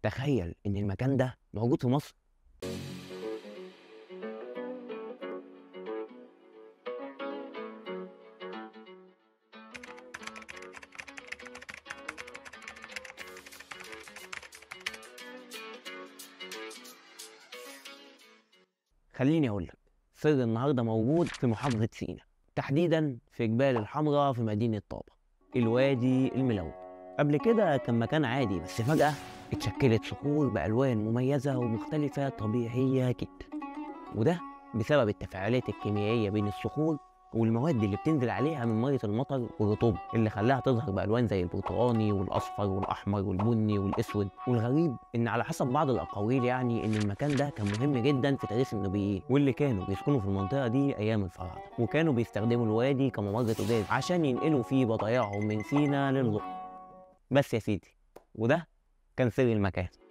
تخيل ان المكان ده موجود في مصر خليني اقول لك سر النهارده موجود في محافظه سينا تحديدا في جبال الحمراء في مدينه طابه الوادي الملون قبل كده كان مكان عادي بس فجاه اتشكلت صخور بالوان مميزه ومختلفه طبيعيه جدا وده بسبب التفاعلات الكيميائيه بين الصخور والمواد اللي بتنزل عليها من ميه المطر والرطوبه اللي خلاها تظهر بالوان زي البرتقاني والاصفر والاحمر والبني والاسود والغريب ان على حسب بعض الاقاويل يعني ان المكان ده كان مهم جدا في تاريخ النوبيين واللي كانوا بيسكنوا في المنطقه دي ايام الفراعنه وكانوا بيستخدموا الوادي كممر غاز عشان ينقلوا فيه بضايعهم من سينا للغرب بس يا سيدي وده كان سر المكان